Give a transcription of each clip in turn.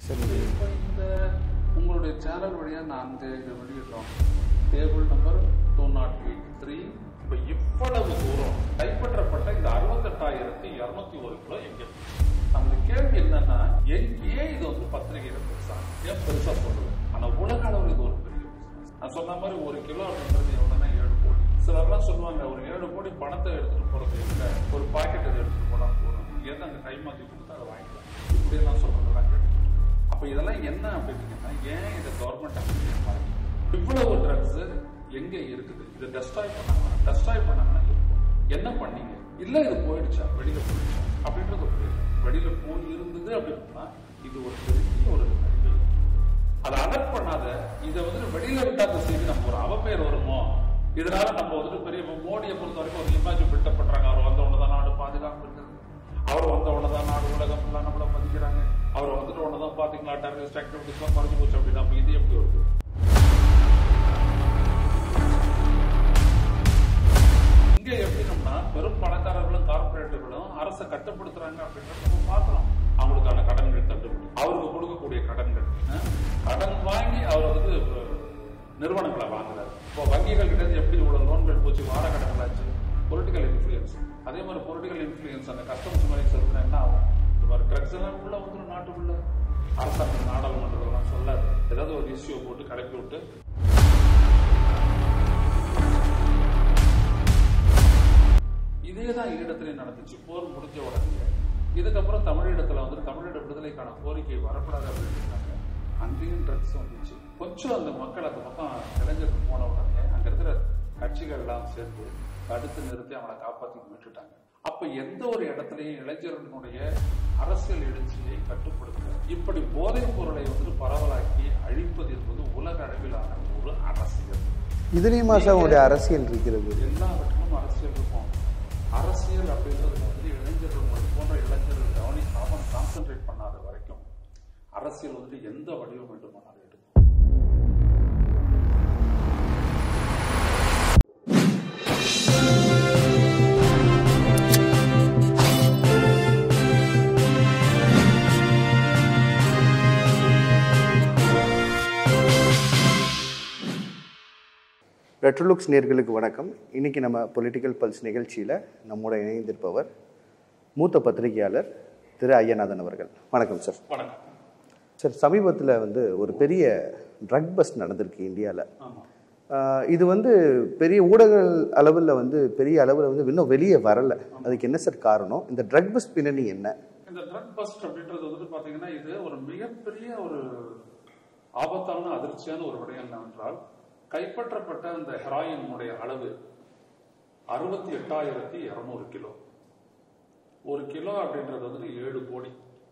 சரி இப்போ இந்த உங்களுடைய சேனல் வழியாக நாங்கள் இதை வெளியிடுறோம் table number two dot eight three இப்போ இவ்வளவு தூரம் கைப்பற்றப்பட்ட இந்த அறுபத்தெட்டாயிரத்தி இரநூத்தி ஒரு கிலோ எங்க நமக்கு கேள்வி என்னன்னா என் ஏன் இது வந்து பத்திரிகையில பெருசா ஏன் பெருசா சொல்றது ஆனா உலக அளவில் இது ஒரு பெரிய business. நான் சொன்ன மாதிரி ஒரு கிலோ அப்படின்றது எவ்வளவுன்னா ஏழு கோடி சிலர்லாம் சொல்லுவாங்க ஒரு ஏழு கோடி பணத்தை எடுத்துட்டு போறது இல்லை ஒரு பாக்கெட் இதை எடுத்துட்டு போனா போதும் ஏன்னா அங்க கை மாத்தி கொடுத்தா அதை வாங்கிக்கலாம் இப்படி எல்லாம் சொல்றதெல்லாம் கேட்டு அப்ப இதெல்லாம் என்ன அப்படின்னா ஏன் இதை கவர்மெண்ட் அப்படி இவ்வளவு ட்ரக்ஸ் எங்க இருக்குது இதை டெஸ்ட்ராய் பண்ணாங்க டெஸ்ட்ராய் பண்ணாங்கன்னா இருக்கும். என்ன பண்ணீங்க இல்ல இது போயிடுச்சா வெளியில போயிடுச்சா அப்படின்றது புரியல வெளியில போய் இருந்தது அப்படின்னா இது ஒரு பெரிய ஒரு அறிவியல். அதை அலர்ட் பண்ணாத இதை வந்து வெளியில விட்டாத செய்தி நம்ம ஒரு அவப்பெயர் வருமோ இதனால நம்ம வந்துட்டு பெரிய இப்ப மோடியை பொறுத்த வரைக்கும் ஒரு இமேஜ் பில்டப் பண்றாங்க அவர் வந்த உடனே தான் நாடு பாதுகாப்பு இருக்குது அவர் வந்த உடனே தான் நாடு உலகம் எல்லாம் நம்மள மதிக்கிறாங்க அவர் வந்துட்டு உடனே தான் பாத்தீங்களா டெரரிஸ்ட் ஆக்டிவிட்டிஸ் எல்லாம் குறைஞ்சு போச்சு அப்படின்னா அப்ப இது எப்படி வருது இங்க எப்படின்னா பெரும் பணக்காரர்களும் கார்பரேட்டுகளும் அரசை கட்டுப்படுத்துறாங்க அப்படின்றத நம்ம பார்க்கிறோம் அவங்களுக்கான கடன்கள் தள்ளுபடி அவருக்கு கொடுக்கக்கூடிய கடன்கள் அஹ், கடன் வாங்கி அவர் வந்து அஹ், நிறுவனங்களை வாங்குறாரு இப்போ வங்கிகள் கிட்ட இருந்து எப்படி இவ்வளவு லோன்கள் போச்சு வார கடன்களாச்சு பொலிட்டிக்கல் இன்ஃபுளுயன்ஸ் அதே மாதிரி பொலிட்டிக்கல் இன்ஃபுளுயன்ஸ் அந்த கஸ்டமர்ஸ் மாதிரி சொல்றேன் என்ன ஆகும் இந்த மாதிரி ட்ரக்ஸ் எல்லாம் உள்ள வந்துடும் நாட்டுக்குள்ள அரசாங்கம் நாடாளுமன்றதெல்லாம் சொல்லாது ஏதாவது ஒரு இஷ்யூ போட்டு கிளப்பி விட்டு இதே தான் ஈழத்திலே நடந்துச்சு போர் முடிஞ்ச உடனே இதுக்கப்புறம் தமிழீழத்துல வந்து தமிழீழ விடுதலைக்கான கோரிக்கை வரப்படாது அப்படின்றாங்க அங்கேயும் ட்ரக்ஸ் வந்துச்சு கொஞ்சம் அந்த மக்கள் அந்த பக்கம் இளைஞர்கள் போன உடனே அங்க இருக்கிற கட்சிகள் எல்லாம் சேர்ந்து தடுத்து நிறுத்தி அவனை காப்பாத்தி மீட்டுட்டாங்க அப்ப எந்த ஒரு இடத்துலயும் இளைஞர்களுடைய அரசியல் எழுச்சியை கட்டுப்படுத்த இப்படி போதைப் பொருளை வந்து பரவலாக்கி அழிப்பது என்பது உலக அளவிலான ஒரு அரசியல் இதுலேயுமா சார் உங்களுடைய அரசியல் இருக்கிறது எல்லாவற்றிலும் அரசியல் இருக்கும் அரசியல் அப்படின்றது வந்து இளைஞர்கள் உங்களை போன்ற இளைஞர்கள் கவனிக்காம கான்சென்ட்ரேட் பண்ணாத வரைக்கும் அரசியல் வந்துட்டு எந்த வடிவம் வேண்டுமானாலும் எடுக்கும் ரெட்ரோலுக்ஸ் நேர்களுக்கு வணக்கம் இன்னைக்கு நம்ம பொலிட்டிக்கல் பல்ஸ் நிகழ்ச்சியில் நம்மோட இணைந்திருப்பவர் மூத்த பத்திரிகையாளர் திரு ஐயநாதன் அவர்கள் வணக்கம் சார் வணக்கம் சார் சமீபத்தில் வந்து ஒரு பெரிய ட்ரக் பஸ்ட் நடந்திருக்கு இந்தியாவில் ஆமா இது வந்து பெரிய ஊடகங்கள் அளவில் வந்து பெரிய அளவில் வந்து இன்னும் வெளியே வரலை அதுக்கு என்ன சார் காரணம் இந்த ட்ரக் பஸ்ட் பின்னணி என்ன இந்த ட்ரக் பஸ்ட் அப்படின்றது வந்துட்டு பாத்தீங்கன்னா இது ஒரு மிகப்பெரிய ஒரு ஆபத்தான அதிர்ச்சியான ஒரு விடயம் என்னவென்றால் கைப்பற்றப்பட்ட அந்த ஹெராயினுடைய அளவு அறுபத்தி எட்டாயிரத்தி இருநூறு கிலோ ஒரு கிலோ அப்படின்றது வந்து ஏழு கோடி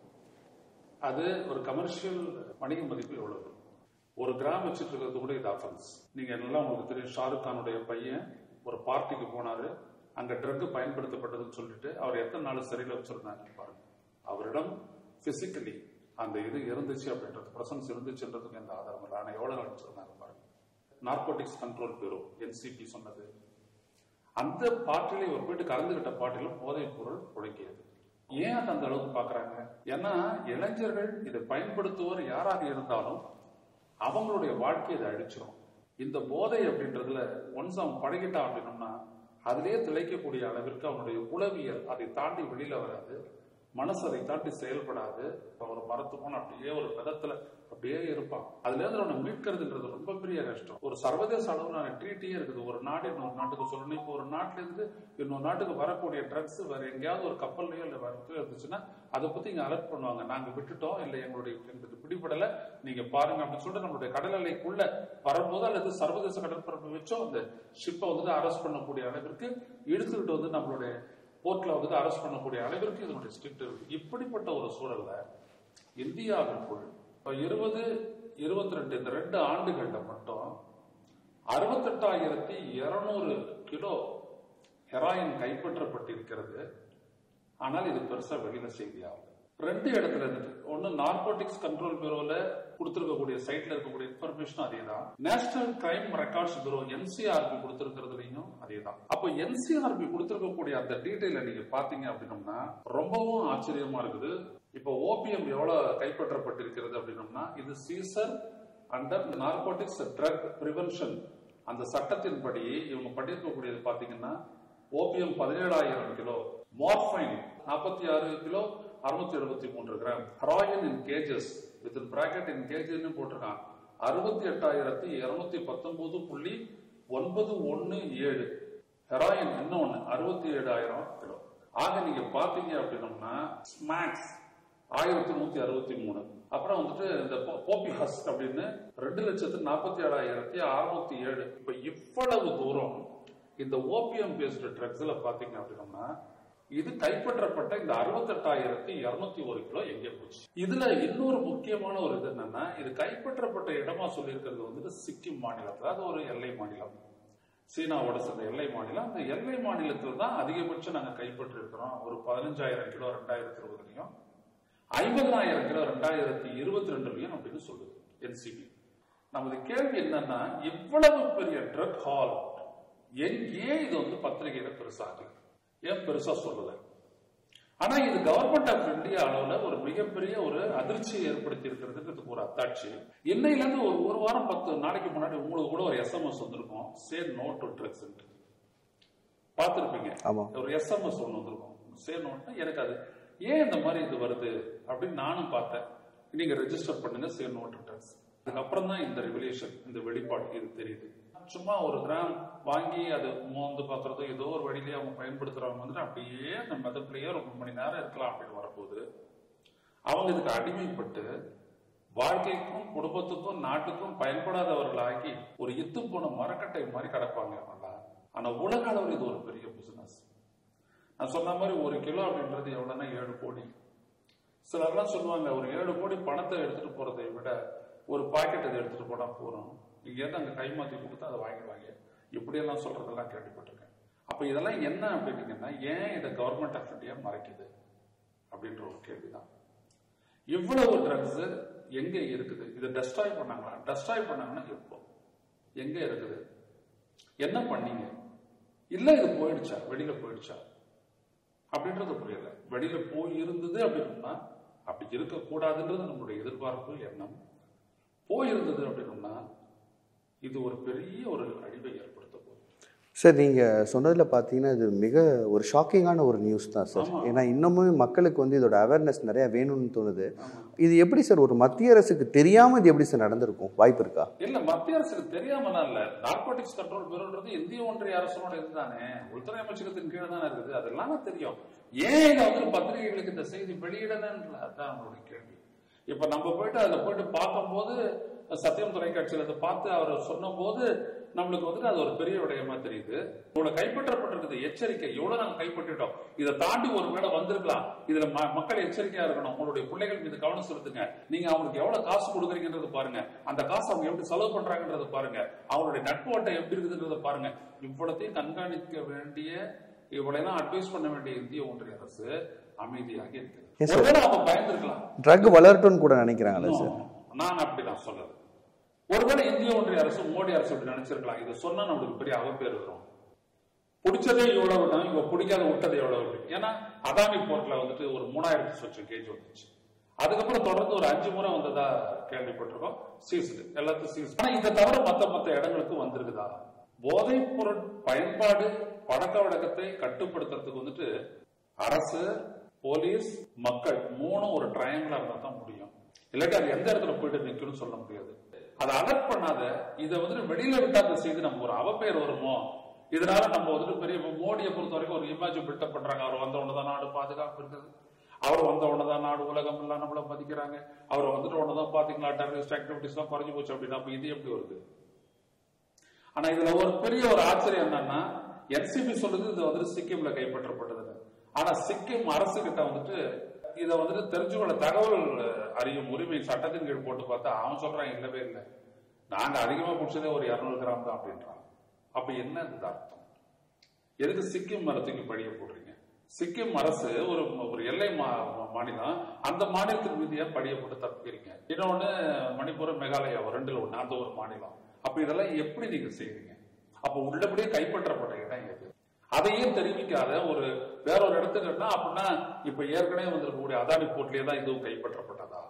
அது ஒரு கமர்ஷியல் வணிக மதிப்பு எவ்வளவு ஒரு கிராம் வச்சுட்டு இருக்கிறது கூட இது அஃபென்ஸ் நீங்க எல்லாம் உங்களுக்கு தெரியும் ஷாருக் கானுடைய பையன் ஒரு பார்ட்டிக்கு போனாரு அங்க ட்ரக் பயன்படுத்தப்பட்டதுன்னு சொல்லிட்டு அவர் எத்தனை நாள் சிறையில் வச்சிருந்தாங்க பாருங்க அவரிடம் பிசிக்கலி அந்த இது இருந்துச்சு அப்படின்றது பிரசன்ஸ் இருந்துச்சுன்றதுக்கு எந்த ஆதாரம் இல்லை ஆனா எவ்வளவு நாள் வச்சிருந்தாங்க பாருங்க நார்கோட்டிக்ஸ் கண்ட்ரோல் பியூரோ என்சிபி சொன்னது அந்த பார்ட்டில இவர் போயிட்டு கலந்துகிட்ட பார்ட்டில போதைப் பொருள் புழங்கியது ஏன் அதை அந்த அளவுக்கு பாக்குறாங்க ஏன்னா இளைஞர்கள் இதை பயன்படுத்துவோர் யாராக இருந்தாலும் அவங்களுடைய வாழ்க்கையை இதை அழிச்சிரும் இந்த போதை அப்படின்றதுல ஒன்ஸ் அவன் பழகிட்டான் அப்படின்னோம்னா அதிலே திளைக்கக்கூடிய அளவிற்கு அவனுடைய உளவியல் அதை தாண்டி வெளியில வராது மனசு அதை தாண்டி செயல்படாது ஒரு மரத்து போன அப்படியே ஒரு விதத்துல அப்படியே இருப்பான் அதுல இருந்து அவனை மீட்கிறதுன்றது ரொம்ப பெரிய கஷ்டம் ஒரு சர்வதேச அளவுல ட்ரீட்டியே இருக்குது ஒரு நாடு இன்னொரு நாட்டுக்கு சொல்லணும் இப்போ ஒரு நாட்டுல இருந்து இன்னொரு நாட்டுக்கு வரக்கூடிய ட்ரக்ஸ் வேற எங்கேயாவது ஒரு கப்பல்லையோ இல்ல வரது இருந்துச்சுன்னா அதை பத்தி இங்க அலர்ட் பண்ணுவாங்க நாங்க விட்டுட்டோம் இல்ல எங்களுடைய எங்களுக்கு பிடிபடல நீங்க பாருங்க அப்படின்னு சொல்லிட்டு நம்மளுடைய கடல் எல்லைக்குள்ள வரும்போது அல்லது சர்வதேச கடற்பரப்பு வச்சோ அந்த ஷிப்பை வந்துட்டு அரெஸ்ட் பண்ணக்கூடிய அளவிற்கு இழுத்துக்கிட்டு வந்து நம்மளுடைய போர்ட்ல வந்துட்டு அரெஸ்ட் பண்ணக்கூடிய அளவிற்கு இதனுடைய ஸ்ட்ரிக்ட் இருக்கு இப்படிப்பட்ட ஒரு சூழல்ல இந்தியாவிற்குள் இப்ப இருபது இருபத்தி ரெண்டு இந்த ரெண்டு ஆண்டுகள்ல மட்டும் அறுபத்தெட்டாயிரத்தி இருநூறு கிலோ ஹெராயின் கைப்பற்றப்பட்டிருக்கிறது ஆனால் இது பெருசா வெளியில செய்தியாகும் ரெண்டு இடத்துல இருக்கு ஒன்னு நார்கோட்டிக்ஸ் கண்ட்ரோல் பியூரோல கொடுத்திருக்கக்கூடிய சைட்ல இருக்கக்கூடிய இன்ஃபர்மேஷன் அதே தான் national crime records bureau NCRB கொடுத்திருக்கிறதுலையும் அதே தான் அப்ப என்சிஆர்பி கொடுத்திருக்கக்கூடிய அந்த டீடைல நீங்க பாத்தீங்க அப்படின்னம்னா ரொம்பவும் ஆச்சரியமா இருக்குது இப்போ ஓபிஎம் எவ்வளவு கைப்பற்றப்பட்டிருக்கிறது அப்படின்னோம்னா இது seizure under narcotics drug prevention அந்த சட்டத்தின்படி இவங்க பண்ணிருக்கக்கூடியது பாத்தீங்கன்னா ஓபிஎம் பதினேழாயிரம் கிலோ மார்ஃபைன் நாற்பத்தி ஆறு கிலோ அறுநூத்தி எழுபத்தி மூன்று gram heroin in kgs with bracket in kgs போட்டிருக்கான் அறுபத்தி எட்டாயிரத்தி இருநூத்தி பத்தொன்பது புள்ளி ஒன்பது ஒன்னு ஏழு ஹெராயின் இன்னொன்னு அறுபத்தி ஏழாயிரம் கிலோ ஆக நீங்க பாத்தீங்க அப்படின்னம்னா ஸ்மாக்ஸ் ஆயிரத்தி நூத்தி அறுபத்தி மூணு அப்புறம் வந்துட்டு இந்த போப்பி ஹஸ்க் அப்படின்னு ரெண்டு லட்சத்து நாற்பத்தி ஏழாயிரத்தி அறுநூத்தி ஏழு இப்ப இவ்வளவு தூரம் இந்த ஓபிஎம் பேஸ்டு ட்ரக்ஸ்ல பாத்தீங்க அப்படின்னம்னா இது கைப்பற்றப்பட்ட இந்த அறுபத்தெட்டாயிரத்தி இருநூத்தி ஒரு கிலோ எங்கே போச்சு இதுல இன்னொரு முக்கியமான ஒரு இது என்னன்னா இது கைப்பற்றப்பட்ட இடமா சொல்லியிருக்கிறது வந்துட்டு சிக்கிம் மாநிலத்துல அது ஒரு எல்லை மாநிலம் சீனாவோட சேர்ந்த எல்லை மாநிலம் அந்த எல்லை மாநிலத்தில் தான் அதிகபட்சம் நாங்க கைப்பற்றி இருக்கிறோம் ஒரு பதினஞ்சாயிரம் கிலோ ரெண்டாயிரத்தி இருபதுலையும் ஐம்பதாயிரம் கிலோ ரெண்டாயிரத்தி இருபத்தி ரெண்டுலயும் அப்படின்னு சொல்லுது என்சிபி நமது கேள்வி என்னன்னா இவ்வளவு பெரிய ட்ரக் ஹால் எங்கே இது வந்து பத்திரிகையில பெருசாகல ஏன் பெருசா சொல்லுது ஆனா இது கவர்மெண்ட் ஆஃப் இந்தியா அளவுல ஒரு மிகப்பெரிய ஒரு அதிர்ச்சியை ஏற்படுத்தி இருக்கிறதுக்கு ஒரு அத்தாட்சி இன்னையில இருந்து ஒரு ஒரு வாரம் பத்து நாளைக்கு முன்னாடி உங்களுக்கு கூட ஒரு எஸ்எம்எஸ் வந்திருக்கும் சே நோ டு ட்ரக்ஸ் பார்த்துருப்பீங்க ஆமா ஒரு எஸ்எம்எஸ் ஒன்று வந்திருக்கும் சே நோட்னா எனக்கு அது ஏன் இந்த மாதிரி இது வருது அப்படின்னு நானும் பார்த்தேன் நீங்க ரெஜிஸ்டர் பண்ணுங்க சே நோட் ட்ரக்ஸ் அதுக்கப்புறம் தான் இந்த ரெவல்யூஷன் இந்த வெளிப்பாடு இது தெரியுது சும்மா ஒரு கிராம் வாங்கி அது மோந்து பாக்குறதோ ஏதோ ஒரு வழியிலேயே அவங்க பயன்படுத்துறவங்க வந்துட்டு அப்படியே அந்த மெதப்பிலேயே ரொம்ப மணி நேரம் இருக்கலாம் அப்படின்னு வரும்போது அவங்க இதுக்கு அடிமைப்பட்டு வாழ்க்கைக்கும் குடும்பத்துக்கும் நாட்டுக்கும் பயன்படாதவர்களாகி ஒரு இத்து போன மரக்கட்டை மாதிரி கிடப்பாங்க அவங்களா ஆனா உலக அளவில் இது ஒரு பெரிய பிசினஸ் நான் சொன்ன மாதிரி ஒரு கிலோ அப்படின்றது எவ்வளவுன்னா ஏழு கோடி சிலர்லாம் சொல்லுவாங்க ஒரு ஏழு கோடி பணத்தை எடுத்துட்டு போறதை விட ஒரு பாக்கெட் அதை எடுத்துட்டு போனா போறோம் இங்க இருந்து அங்க கை மாத்தி கொடுத்து அதை வாங்கிடுவாங்க இப்படியெல்லாம் சொல்றதெல்லாம் கேள்விப்பட்டிருக்கேன் அப்ப இதெல்லாம் என்ன அப்படின்னீங்கன்னா ஏன் இதை கவர்மெண்ட் ஆஃப் இந்தியா மறைக்குது அப்படின்ற ஒரு கேள்விதான் இவ்வளவு ட்ரக்ஸ் எங்க இருக்குது இதை டெஸ்ட்ராய் பண்ணாங்களா டெஸ்ட்ராய் பண்ணாங்கன்னா எப்போ எங்க இருக்குது என்ன பண்ணீங்க இல்ல இது போயிடுச்சா வெளியில போயிடுச்சா அப்படின்றது புரியல வெளியில போய் இருந்தது அப்படின்னா அப்படி இருக்கக்கூடாதுன்றது நம்மளுடைய எதிர்பார்ப்பு எண்ணம் போயிருந்தது அப்படின்னா இது ஒரு பெரிய ஒரு அழிவை ஏற்படுத்த போகுது சார் நீங்கள் சொன்னதில் பார்த்தீங்கன்னா இது மிக ஒரு ஷாக்கிங்கான ஒரு நியூஸ் தான் சார் ஆமா. ஏன்னா இன்னமும் மக்களுக்கு வந்து இதோட அவேர்னஸ் நிறைய வேணும்னு தோணுது இது எப்படி சார் ஒரு மத்திய அரசுக்கு தெரியாமல் இது எப்படி சார் நடந்திருக்கும் வாய்ப்பு இருக்கா இல்ல மத்திய அரசுக்கு தெரியாமலாம் இல்ல நார்கோட்டிக்ஸ் கண்ட்ரோல் பியூரோன்றது இந்திய ஒன்றிய அரசோட இதுதானே உள்துறை அமைச்சகத்தின் கீழே தானே இருக்குது அதெல்லாம் தெரியும் ஏன் இதை வந்து பத்திரிகைகளுக்கு இந்த செய்தி வெளியிடலன்ற அதான் நம்மளுடைய கேள்வி இப்ப நம்ம போயிட்டு அதுல போயிட்டு பார்க்கும்போது சத்தியம் தொலைக்காட்சியில் அதை பார்த்து அவர் சொன்னபோது நம்மளுக்கு வந்துட்டு அது ஒரு பெரிய விடயமா தெரியுது இவ்வளவு கைப்பற்றப்பட்டிருக்குது எச்சரிக்கை எவ்வளவு நாங்க கைப்பற்றிட்டோம் இதை தாண்டி ஒரு வேளை வந்திருக்கலாம் இதுல ம- மக்கள் எச்சரிக்கையா இருக்கணும் உங்களுடைய பிள்ளைகள் மீது கவனம் செலுத்துங்க நீங்க அவங்களுக்கு எவ்வளவு காசு கொடுக்குறீங்கன்றது பாருங்க அந்த காசு அவங்க எப்படி செலவு பண்றாங்கன்றத பாருங்க அவங்களுடைய நட்பு வட்டம் எப்படி இருக்குதுன்றத பாருங்க இவ்வளத்தையும் கண்காணிக்க வேண்டிய இவ்வளவு அட்வைஸ் பண்ண வேண்டிய இந்திய ஒன்றிய அரசு அமைதியாக Yes, இருக்குது sir. ஒருவேளை அவங்க பயந்துருக்கலாம் ட்ரக் வளரட்டும்னு கூட நினைக்கிறாங்களே சார் நான் அப்படி நான் சொல்லல ஒருவேளை இந்திய ஒன்றிய அரசு மோடி அரசு அப்படி நினைச்சிருக்கலாம் இதை சொன்னா நம்மளுக்கு பெரிய அவப்பேர் வரும் பிடிச்சதே எவ்வளவு தான் இவங்க பிடிக்காத விட்டது எவ்வளவு இருக்கு ஏன்னா அதானி போர்ட்ல வந்துட்டு ஒரு மூணாயிரத்தி சொச்சம் கேஜ் வந்துச்சு அதுக்கப்புறம் தொடர்ந்து ஒரு அஞ்சு முறை வந்ததா கேள்விப்பட்டிருக்கோம் சீஸ்டு எல்லாத்தையும் சீஸ் ஆனா இதை தவிர மத்த மத்த இடங்களுக்கு வந்திருக்குதா போதைப் பொருள் பயன்பாடு பழக்க வழக்கத்தை கட்டுப்படுத்துறதுக்கு வந்துட்டு அரசு போலீஸ் மக்கள் மூணும் ஒரு ட்ரையாங்கிளா இருந்தா தான் முடியும் இல்லாட்டி அது எந்த இடத்துல போயிட்டு நிக்கணும்னு சொல்ல முடியாது அதை அலர்ட் பண்ணாத இதை வந்துட்டு வெளியில விட்டா அந்த செய்தி நமக்கு ஒரு அவப்பெயர் வருமோ இதனால நம்ம வந்துட்டு பெரிய இப்ப மோடியை பொறுத்த வரைக்கும் ஒரு இமேஜ் பில்டப் பண்றாங்க அவர் வந்த உடனே தான் நாடு பாதுகாப்பு இருக்குது அவர் வந்த உடனே தான் நாடு உலகம் எல்லாம் நம்மள மதிக்கிறாங்க அவர் வந்துட்டு உடனே தான் பாத்தீங்களா டெரரிஸ்ட் ஆக்டிவிட்டிஸ் எல்லாம் குறைஞ்சு போச்சு அப்படின்னா அப்ப இது எப்படி வருது ஆனா இதுல ஒரு பெரிய ஒரு ஆச்சரியம் என்னன்னா என்சிபி சொல்லுது இது வந்துட்டு சிக்கிம்ல கைப்பற்றப்பட்டது ஆனா சிக்கிம் அரசு கிட்ட வந்துட்டு இத வந்துட்டு தெரிஞ்சுக்கொள்ள தகவல் அறியும் உரிமை சட்டத்தின் கீழ் போட்டு பார்த்தா அவன் சொல்றான் இல்லவே இல்லை நாங்க அதிகமா பிடிச்சதே ஒரு இருநூறு கிராம் தான் அப்படின்றான் அப்ப என்ன இது அர்த்தம் எதுக்கு சிக்கிம் மரத்துக்கு படிய போடுறீங்க சிக்கிம் அரசு ஒரு ஒரு எல்லை மா- மாநிலம் அந்த மாநிலத்துக்கு மீதியா படிய போட்டு தப்பிக்கிறீங்க இன்னொன்னு மணிப்பூர் மேகாலயா ரெண்டுல ஒண்ணு அந்த ஒரு மாநிலம் அப்ப இதெல்லாம் எப்படி நீங்க செய்வீங்க அப்ப உள்ளபடியே கைப்பற்றப்பட்ட இடம் எது அதையும் தெரிவிக்காத ஒரு வேற ஒரு இடத்துக்குன்னா அப்படின்னா இப்ப ஏற்கனவே வந்திருக்கக்கூடிய அதானி போர்ட்லயே தான் இதுவும் கைப்பற்றப்பட்டதா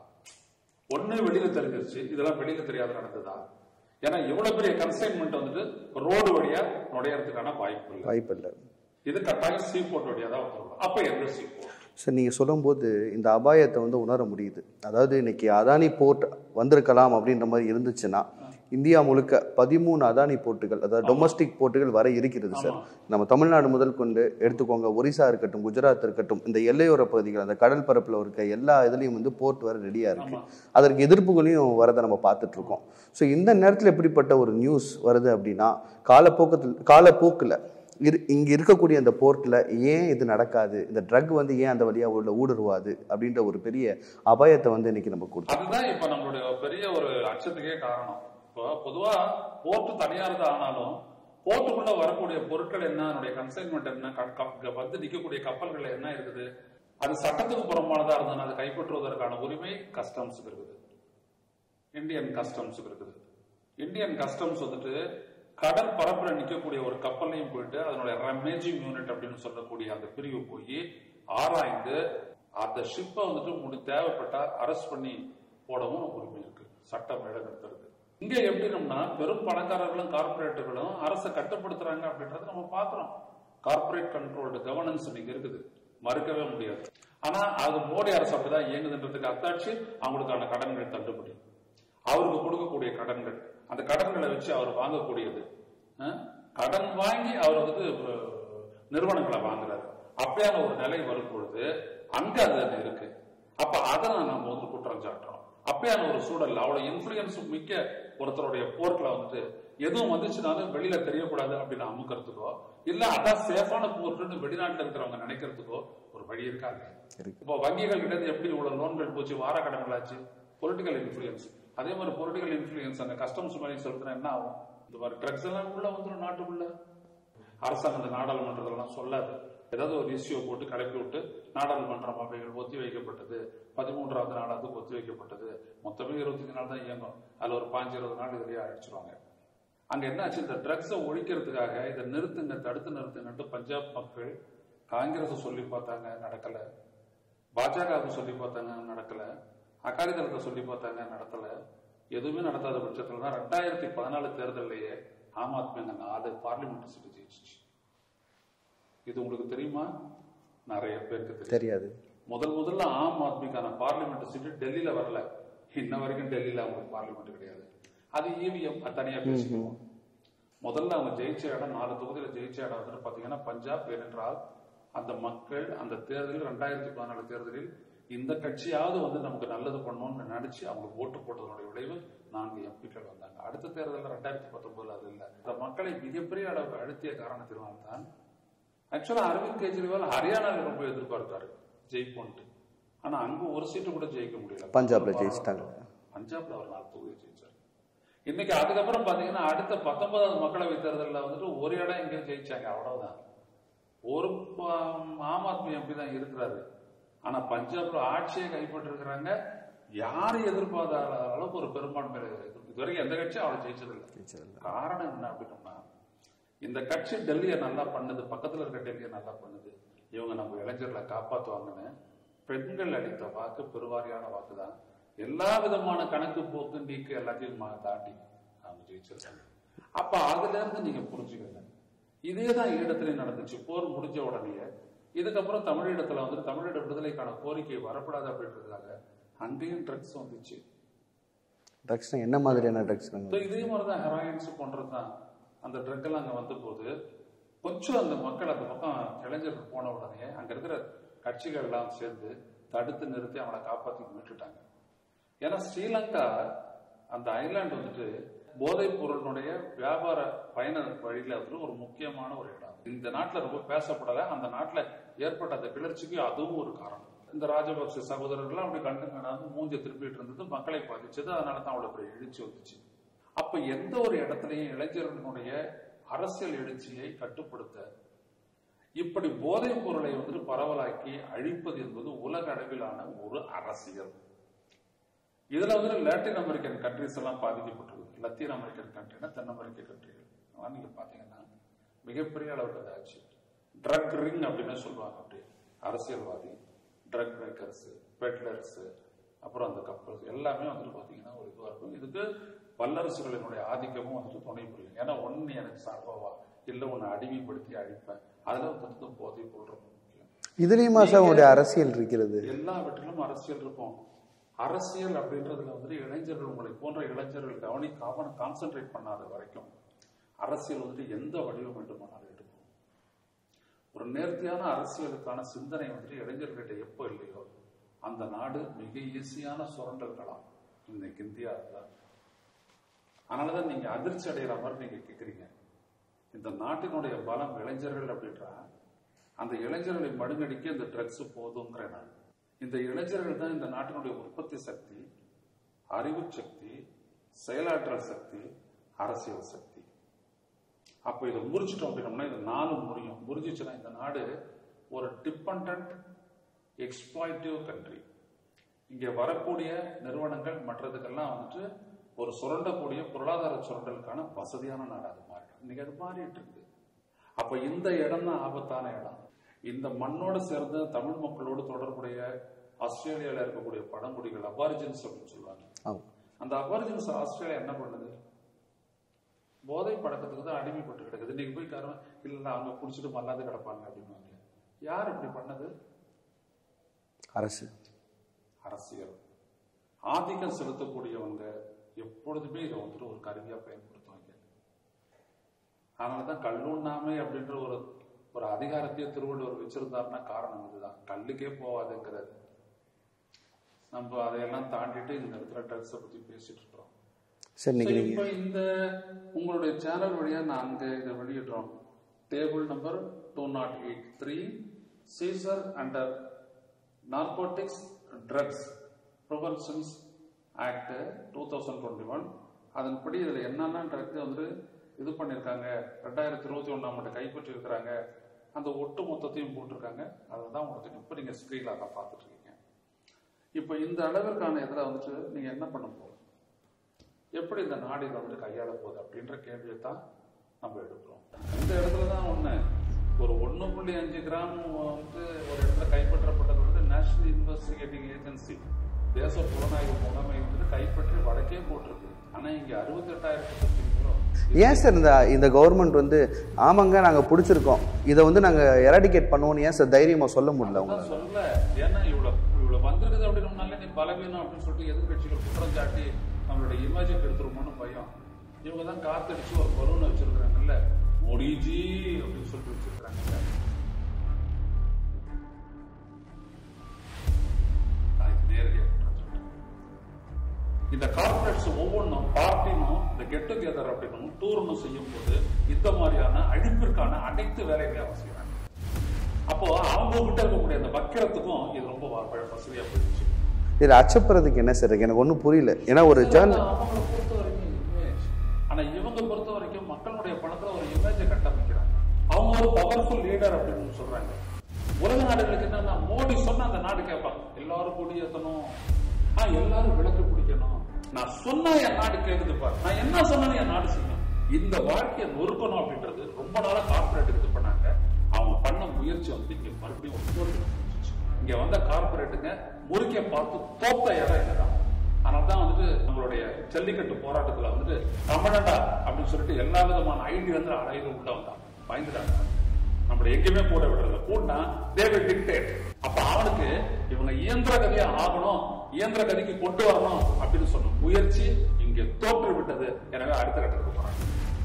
ஒண்ணு வெளியில தெரிஞ்சிருச்சு இதெல்லாம் வெளியில தெரியாத நடந்ததா ஏன்னா இவ்வளவு பெரிய கன்சைன்மெண்ட் வந்துட்டு ரோடு வழியா நுழையறதுக்கான வாய்ப்பு இல்லை வாய்ப்பு இல்லை இது கட்டாயம் சீ போர்ட் வழியா தான் வந்துருக்கும் அப்ப எந்த சீ போர்ட் சார் நீங்கள் சொல்லும்போது இந்த அபாயத்தை வந்து உணர முடியுது அதாவது இன்னைக்கு அதானி போர்ட் வந்திருக்கலாம் அப்படின்ற மாதிரி இருந்துச்சுன்னா இந்தியா முழுக்க பதிமூணு அதானி போர்ட்டுகள் அதாவது டொமஸ்டிக் போர்ட்டுகள் வர இருக்கிறது சார் நம்ம தமிழ்நாடு முதல் கொண்டு எடுத்துக்கோங்க ஒரிசா இருக்கட்டும் குஜராத் இருக்கட்டும் இந்த எல்லையோர பகுதிகள் அந்த கடல் பரப்பில் இருக்க எல்லா இதுலேயும் வந்து போர்ட் வர ரெடியாக இருக்கு ஆமா. அதற்கு எதிர்ப்புகளையும் வரதை நம்ம பார்த்துட்டு இருக்கோம் ஸோ இந்த நேரத்தில் எப்படிப்பட்ட ஒரு நியூஸ் வருது அப்படின்னா காலப்போக்கத்தில் காலப்போக்கில் இரு இங்கே இருக்கக்கூடிய அந்த போர்ட்டில் ஏன் இது நடக்காது இந்த ட்ரக் வந்து ஏன் அந்த வழியாக உள்ள ஊடுருவாது அப்படின்ற ஒரு பெரிய அபாயத்தை வந்து இன்னைக்கு நம்ம கொடுத்தோம் அதுதான் இப்ப நம்மளுடைய பெரிய ஒரு அச்சத்துக்கே காரணம் இப்போ பொதுவா போர்ட் தனியாரது ஆனாலும் போர்ட்டுக்குள்ள வரக்கூடிய பொருட்கள் என்ன அதனுடைய கன்சைன்மெண்ட் என்ன க- க- வந்து நிக்கக்கூடிய கப்பல்கள் என்ன இருக்குது அது சட்டத்துக்கு புறம்பானதா இருந்தாலும் அதை கைப்பற்றுவதற்கான உரிமை கஸ்டம்ஸுக்கு இருக்குது இந்தியன் கஸ்டம்ஸுக்கு இருக்குது இந்தியன் கஸ்டம்ஸ் வந்துட்டு கடல் பரப்புல நிக்கக்கூடிய ஒரு கப்பலையும் போயிட்டு அதனுடைய ரமேஜிங் யூனிட் அப்படின்னு சொல்லக்கூடிய அந்த பிரிவு போய் ஆராய்ந்து அந்த ஷிப்பை வந்துட்டு முடி தேவைப்பட்டா அரெஸ்ட் பண்ணி போடவும் உரிமை இருக்கு சட்டம் இடம் எடுத்துருக்கு இங்க எப்படினோம்னா பெரும் பணக்காரர்களும் கார்பரேட்டுகளும் அரசை கட்டுப்படுத்துறாங்க அப்படின்றத நம்ம பாக்குறோம் கார்பரேட் கண்ட்ரோல்டு கவர்னன்ஸ் இன்னைக்கு இருக்குது மறுக்கவே முடியாது ஆனா அது மோடி அரசு அப்படிதான் இயங்குதுன்றதுக்கு அத்தாட்சி அவங்களுக்கான கடன்கள் தள்ளுபடி அவருக்கு கொடுக்கக்கூடிய கடன்கள் அந்த கடன்களை வச்சு அவர் வாங்கக்கூடியது அஹ், கடன் வாங்கி அவர் வந்து அஹ், நிறுவனங்களை வாங்குறாரு அப்படியான ஒரு நிலை வரும் பொழுது அங்க அது இருக்கு அப்ப அதை நம்ம வந்து குற்றம் சாட்டுறோம் அப்படியான ஒரு சூழல் அவ்வளவு இன்ஃபுளுயன்ஸ் மிக்க ஒருத்தருடைய போர்ட்ல வந்துட்டு எதுவும் வந்துச்சுனாலும் வெளியில தெரியக்கூடாது அப்படின்னு அமுக்கிறதுக்கோ இல்ல அதான் சேஃபான போர்ட்னு வெளிநாட்டுல இருக்கிறவங்க நினைக்கிறதுக்கோ ஒரு வழி இருக்காங்க இருக்கு இப்போ வங்கிகள் கிட்ட இருந்து எப்படி இவ்வளவு லோன்கள் போச்சு வார கடன்களாச்சு பொலிட்டிக்கல் இன்ஃபுளுயன்ஸ் அதே மாதிரி பொலிட்டிக்கல் இன்ஃபுளுயன்ஸ் அந்த கஸ்டம்ஸ் மாதிரி செலுத்தினா என்ன ஆகும் இந்த மாதிரி ட்ரக்ஸ் எல்லாம் உள்ள வந்துடும் நாட்டுக்குள்ள அரசாங்கம் இந்த நாடாளுமன்றத்திலாம் சொல்லாது ஏதாவது ஒரு இஷ்யூ போட்டு கிளப்பி விட்டு நாடாளுமன்றம் அவைகள் ஒத்தி வைக்கப்பட்டது பதிமூன்றாவது நாள் அது ஒத்தி வைக்கப்பட்டது மொத்தமே இருபத்தஞ்சு நாள் தான் இயங்கும் அதுல ஒரு பாஞ்சு இருபது நாள் இதுலயே அடிச்சிருவாங்க அங்க என்னாச்சு இந்த ட்ரக்ஸை ஒழிக்கிறதுக்காக இதை நிறுத்துங்க தடுத்து நிறுத்துங்கன்ட்டு பஞ்சாப் மக்கள் காங்கிரஸ் சொல்லி பார்த்தாங்க நடக்கல பாஜகவுக்கு சொல்லி பார்த்தாங்க நடக்கல அகாலி தளத்தை சொல்லி பார்த்தாங்க நடத்தல எதுவுமே நடத்தாத பட்சத்துல தான் ரெண்டாயிரத்தி பதினாலு தேர்தலையே ஆம் ஆத்மி அங்க நாலு பார்லிமெண்ட் சீட்டு ஜெயிச்சிச்சு இது உங்களுக்கு தெரியுமா நிறைய பேருக்கு தெரியும் தெரியாது முதல் முதல்ல ஆம் ஆத்மிக்கான பார்லிமெண்ட் சீட்டு டெல்லியில வரல இன்ன வரைக்கும் டெல்லியில அவங்களுக்கு பார்லிமெண்ட் கிடையாது அது இவிஎம் தனியா பேசிக்குவோம் முதல்ல அவங்க ஜெயிச்ச இடம் நாலு தொகுதியில ஜெயிச்ச இடம் வந்துட்டு பாத்தீங்கன்னா பஞ்சாப் ஏனென்றால் அந்த மக்கள் அந்த தேர்தலில் ரெண்டாயிரத்தி பதினாலு தேர்தலில் இந்த கட்சியாவது வந்து நமக்கு நல்லது பண்ணணும்னு நினைச்சு அவங்களுக்கு ஓட்டு போட்டதனுடைய விளைவு நான்கு எம்பிக்கள் வந்தாங்க அடுத்த தேர்தலில் ரெண்டாயிரத்தி பத்தொன்பதுல அது இல்லை அந்த மக்களை மிகப்பெரிய அளவுக்கு அழுத்திய காரணத்தினால் தான் ஆக்சுவலா அரவிந்த் கெஜ்ரிவால் ஹரியானாவில் ரொம்ப எதிர்பார்த்தாரு ஜெயிப்போன்ட்டு ஆனா அங்க ஒரு சீட்டு கூட ஜெயிக்க முடியல பஞ்சாப்ல ஜெயிச்சிட்டாங்க பஞ்சாப்ல அவர் நாலு தொகுதி ஜெயிச்சார் இன்னைக்கு அதுக்கப்புறம் பாத்தீங்கன்னா அடுத்த பத்தொன்பதாவது மக்களவை தேர்தலில் வந்துட்டு ஒரு இடம் எங்கேயும் ஜெயிச்சாங்க அவ்வளவுதான் ஒரு ப- ஆம் ஆத்மி எம்பி தான் இருக்கிறாரு ஆனா பஞ்சாப்ல ஆட்சியை கைப்பற்றிருக்கிறாங்க யாரும் எதிர்பார்க்காத அளவுக்கு ஒரு பெரும்பான்மை இது- இதுவரைக்கும் எந்த கட்சியும் அவளை ஜெயிச்சதில்லை ஜெயிச்சதில்ல. காரணம் என்ன அப்படின்னோம்னா இந்த கட்சி டெல்லியை நல்லா பண்ணுது பக்கத்துல இருக்க டெல்லியை நல்லா பண்ணுது இவங்க நம்ம இளைஞர்களை காப்பாத்துவாங்கன்னு பெண்கள் அளித்த வாக்கு பெருவாரியான வாக்கு தான் எல்லா விதமான கணக்கு போக்கு நீக்கு எல்லாத்தையும் மா- தாண்டி அவங்க ஜெயிச்சிருக்காங்க அப்ப அதுல இருந்து நீங்க புரிஞ்சுக்கங்க இதே தான் ஈழத்திலையும் நடந்துச்சு போர் முடிஞ்ச உடனே இதுக்கப்புறம் தமிழீழத்துல வந்து தமிழீழ விடுதலைக்கான கோரிக்கை வரக்கூடாது அப்படின்றதுக்காக அங்கேயும் ட்ரக்ஸ் வந்துச்சு ட்ரக்ஸ்னா என்ன மாதிரியான ட்ரக்ஸ் So, இதே மாதிரிதான் ஹெராயின்ஸ் போன்றது தான் அந்த ட்ரக் எல்லாம் அங்க வந்த போது கொஞ்சம் அந்த மக்கள் அந்த பக்கம் இளைஞர்கள் போன உடனே அங்க இருக்கிற கட்சிகள் எல்லாம் சேர்ந்து தடுத்து நிறுத்தி அவனை காப்பாத்தி மீட்டுட்டாங்க ஏன்னா ஸ்ரீலங்கா அந்த ஐலாண்ட் வந்துட்டு போதைப் பொருளினுடைய வியாபார பயண வழியில வந்து ஒரு முக்கியமான ஒரு இடம் இந்த நாட்டுல ரொம்ப பேசப்படல அந்த நாட்டுல ஏற்பட்ட அந்த கிளர்ச்சிக்கு அதுவும் ஒரு காரணம் இந்த ராஜபக்ச சகோதரர்கள் அப்படி கண்டு காணாம மூஞ்ச திருப்பிட்டு இருந்தது மக்களை பாதிச்சது அதனால தான் அவ்வளவு பெரிய எழுச்சி வந்துச்சு அப்ப எந்த ஒரு இடத்துலயும் இளைஞர்களுடைய அரசியல் எழுச்சியை கட்டுப்படுத்த இப்படி போதைப் பொருளை வந்துட்டு பரவலாக்கி அழிப்பது என்பது உலக அளவிலான ஒரு அரசியல் இதுல வந்து லாட்டின் அமெரிக்கன் கண்ட்ரிஸ் எல்லாம் பாதிக்கப்பட்டிருக்கு லத்தீன் அமெரிக்கன் கண்ட்ரினா தென் அமெரிக்க கண்ட்ரிகள் அதெல்லாம் நீங்க பாத்தீங்கன்னா மிகப்பெரிய அளவுக்கு அது ஆச்சு ட்ரக் ரிங் அப்படின்னு சொல்லுவாங்க அப்படி அரசியல்வாதி ட்ரக் மேக்கர்ஸ் பெட்லர்ஸ் அப்புறம் அந்த கப்பல்ஸ் எல்லாமே வந்துட்டு பார்த்தீங்கன்னா ஒரு இதுவாக இருக்கும் இதுக்கு வல்லரசுகளினுடைய ஆதிக்கமும் வந்துட்டு துணை புரியும் ஏன்னா ஒன்று எனக்கு சார்பாவா இல்லை ஒன்று அடிமைப்படுத்தி அழிப்பேன் அதில் வந்துட்டு போதை பொருள் ரொம்ப முக்கியம் இதுலயுமா சார் உங்களுடைய அரசியல் இருக்கிறது எல்லாவற்றிலும் அரசியல் இருக்கும் அரசியல் அப்படின்றதுல வந்துட்டு இளைஞர்கள் உங்களை போன்ற இளைஞர்கள் கவனி கவனம் கான்சென்ட்ரேட் பண்ணாத வரைக்கும் அரசியல் வந்துட்டு எந்த வடிவம் வேண்டுமானாலும் எடுக்கும் ஒரு நேர்த்தியான அரசியலுக்கான சிந்தனை வந்துட்டு இளைஞர்கிட்ட எப்போ இல்லையோ அந்த நாடு மிக ஈஸியான சுரண்டல் களம் இன்னைக்கு இந்தியா தான் அதனாலதான் நீங்க அதிர்ச்சி அடைகிற மாதிரி நீங்க கேக்குறீங்க இந்த நாட்டினுடைய பலம் இளைஞர்கள் அப்படின்றா அந்த இளைஞர்களை மழுங்கடிக்க இந்த ட்ரக்ஸ் போதுங்கிறேன் நான் இந்த இளைஞர்கள் தான் இந்த நாட்டினுடைய உற்பத்தி சக்தி அறிவு சக்தி செயலாற்றல் சக்தி அரசியல் சக்தி அப்ப இதை முறிச்சிட்டோம் அப்படின்னோம்னா இது நாலும் முறியும் முறிஞ்சிச்சுன்னா இந்த நாடு ஒரு டிபெண்ட் எக்ஸ்ப்ளாய்டிவ் கண்ட்ரி இங்க வரக்கூடிய நிறுவனங்கள் மற்றதுக்கெல்லாம் வந்துட்டு ஒரு சுரண்டக்கூடிய பொருளாதார சுரண்டலுக்கான வசதியான நாடு அது மாறிடும் இன்னைக்கு அது மாறிட்டு இருக்குது அப்ப இந்த இடம் தான் ஆபத்தான இடம் இந்த மண்ணோடு சேர்ந்து தமிழ் மக்களோடு தொடர்புடைய ஆஸ்திரேலியால இருக்கக்கூடிய பழங்குடிகள் அபாரிஜின்ஸ் அப்படின்னு சொல்லுவாங்க ஆமா அந்த அபாரிஜின்ஸ் ஆஸ்திரேலியா என்ன பண்ணுது போதை பழக்கத்துக்கு தான் அடிமைப்பட்டு கிடக்குது இன்னைக்கு போய் காரணம் இல்ல அவங்க குடிச்சிட்டு மல்லாது கிடப்பாங்க அப்படின்னுவாங்க யார் இப்படி பண்ணது அரசு அரசியல் ஆதிக்கம் செலுத்தக்கூடியவங்க எப்பொழுதுமே இதை வந்துட்டு ஒரு கருவியா பயன்படுத்துவாங்க அதனாலதான் கல்லுண்ணாமை அப்படின்ற ஒரு ஒரு அதிகாரத்தையே திருவள்ளுவர் வச்சிருந்தாருன்னா காரணம் இதுதான் கல்லுக்கே போவாதுங்கிறது நம்ம அதையெல்லாம் தாண்டிட்டு இந்த இடத்துல ட்ரக்ஸை பத்தி பேசிட்டு இருக்கிறோம் சரி இன்னைக்கு So, நீங்க இப்ப இந்த உங்களுடைய சேனல் வழியா நாங்க இதை வெளியிடுறோம் table number two dot eight three seizure under narcotics drugs preventions act two thousand twenty one அதன்படி இதில் என்னென்ன ட்ரக் வந்து இது பண்ணியிருக்காங்க ரெண்டாயிரத்தி இருபத்தி ஒன்றாம் ஆண்டு கைப்பற்றி இருக்கிறாங்க அந்த ஒட்டு மொத்தத்தையும் போட்டிருக்காங்க அதை தான் உங்களுக்கு இப்போ நீங்கள் ஸ்க்ரீனில் தான் பார்த்துட்டு இருக்கீங்க இப்போ இந்த அளவிற்கான இதில் வந்துட்டு நீங்கள் என்ன பண்ண போகிறோம் எப்படி இந்த நாடு இதை வந்து கையாள போகுது அப்படின்ற கேள்வியை தான் நம்ம எடுக்கிறோம் இந்த இடத்துல தான் ஒண்ணு ஒரு ஒண்ணு புள்ளி அஞ்சு கிராம் வந்து ஒரு இடத்துல கைப்பற்றப்பட்டது வந்து நேஷனல் இன்வெஸ்டிகேட்டிங் ஏஜென்சி தேச புலனாய்வு முகமை வந்து கைப்பற்றி வடக்கே போட்டிருக்கு ஆனா இங்க அறுபத்தி எட்டாயிரத்தி கிலோ ஏன் சார் இந்த இந்த கவர்மெண்ட் வந்து ஆமாங்க நாங்க பிடிச்சிருக்கோம் இதை வந்து நாங்க எராடிகேட் பண்ணுவோம்னு ஏன் சார் தைரியமா சொல்ல முடியல அவங்க அதான் சொல்ல ஏன்னா இவ்வளவு இவ்வளவு வந்திருக்குது அப்படின்னாலே நீ பலவீனம் அப்படின்னு சொல்லிட்டு எதிர்கட்சிகள் குற்றம் சாட்டி நம்மளுடைய இமேஜை கெடுத்துருமோன்னு பயம் இவங்க தான் காத்தடிச்சு ஒரு பலூன் வச்சிருக்கிறாங்கல்ல மோடிஜி அப்படின்னு சொல்லிட்டு வச்சிருக்கிறாங்கல்ல நான் இது நேரடியா குற்றம் சாட்டுறேன். இந்த கார்பரேட்ஸ் ஒவ்வொன்றும் பார்ட்டினும் இந்த கெட் டுகெதர் அப்படின்னு டூர்னு செய்யும் போது இந்த மாதிரியான அழிப்பிற்கான அனைத்து வேலைகளையும் அவங்க செய்றாங்க அப்போ அவங்க கிட்ட இருக்கக்கூடிய அந்த வக்கிரத்துக்கும் இது ரொம்ப வ- வ- வசதியா போயிடுச்சு இதுல அச்சப்படுறதுக்கு என்ன சார் இருக்கு எனக்கு ஒன்றும் புரியல ஏன்னா ஒரு ஜேர்ன அவங்கள பொறுத்த வரைக்கும் இமேஜ் ஆனா இவங்க பொறுத்த வரைக்கும் மக்களுடைய பணத்துல ஒரு இமேஜை கட்டமைக்கிறாங்க அவங்க ஒரு பவர்ஃபுல் லீடர் அப்படின்னு சொல்றாங்க உலக நாடுகளுக்கு என்னன்னா மோடி சொன்னா அந்த நாடு கேட்பாங்க எல்லாரும் கொடி ஏத்தணும் ஆ எல்லாரும் விளக்கு பிடிக்கணும் நான் சொன்னா என் நாடு கேக்குது பாரு நான் என்ன சொன்னாலும் என் நாடு செய்யும் இந்த வாழ்க்கையை நொறுக்கணும் அப்படின்றது ரொம்ப நாளா கார்பரேட் இது பண்ணாங்க அவங்க பண்ண முயற்சி வந்து இங்க மறுபடியும் ஒரு தோல்வி செஞ்சுச்சு. இங்க வந்த கார்பரேட்டுங்க முறுக்கிய பார்த்து தோத்த இடம் இதுதான் அதனாலதான் வந்துட்டு நம்மளுடைய ஜல்லிக்கட்டு போராட்டத்துல வந்துட்டு தமிழண்டா அப்படின்னு சொல்லிட்டு எல்லா விதமான ஐடி வந்து அலையில உள்ள வந்தான் பயந்துட்டாங்க நம்மள எங்கேயுமே போட விடுறதில்ல கூடனா தேவை டிக்டேட் அப்ப அவனுக்கு இவங்க இயந்திர கதியா ஆகணும் இயந்திர கதிக்கு கொண்டு வரணும் அப்படின்னு சொன்ன முயற்சி இங்க தோற்று விட்டது எனவே அடுத்த கட்டத்துக்கு போறாங்க